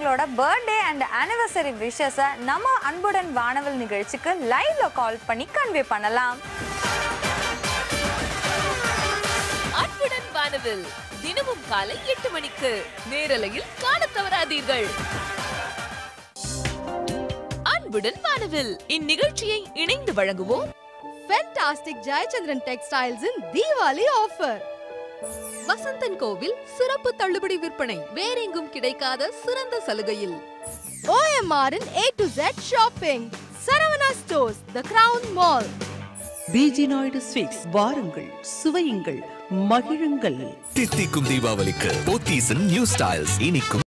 அவங்களோட birthday and anniversary விஷஸை நம்ம அன்புடன் வானவல் நிகழ்ச்சிக்கு லைவ்ல கால் பண்ணி கன்வே பண்ணலாம் அன்புடன் வானவில் தினமும் காலை எட்டு மணிக்கு நேரலையில் காணத் தவறாதீர்கள் அன்புடன் வானவில் இந்நிகழ்ச்சியை இணைந்து வழங்குவோம் Fantastic Jayachandran Textiles in Diwali offer. Vasanthan கோவில் சிறப்பு தள்ளுபடி விற்பனை வேறெங்கும் கிடைக்காத சிறந்த சலுகையில் OMR in A to Z shopping. Saravana Stores, The Crown Mall. PG Naidu sweets வாருங்கள் சுவையுங்கள் மகிழுங்கள் தித்திக்கும் தீபாவளிக்கு போத்தீசன் நியூ ஸ்டைல்ஸ் இனிக்கும்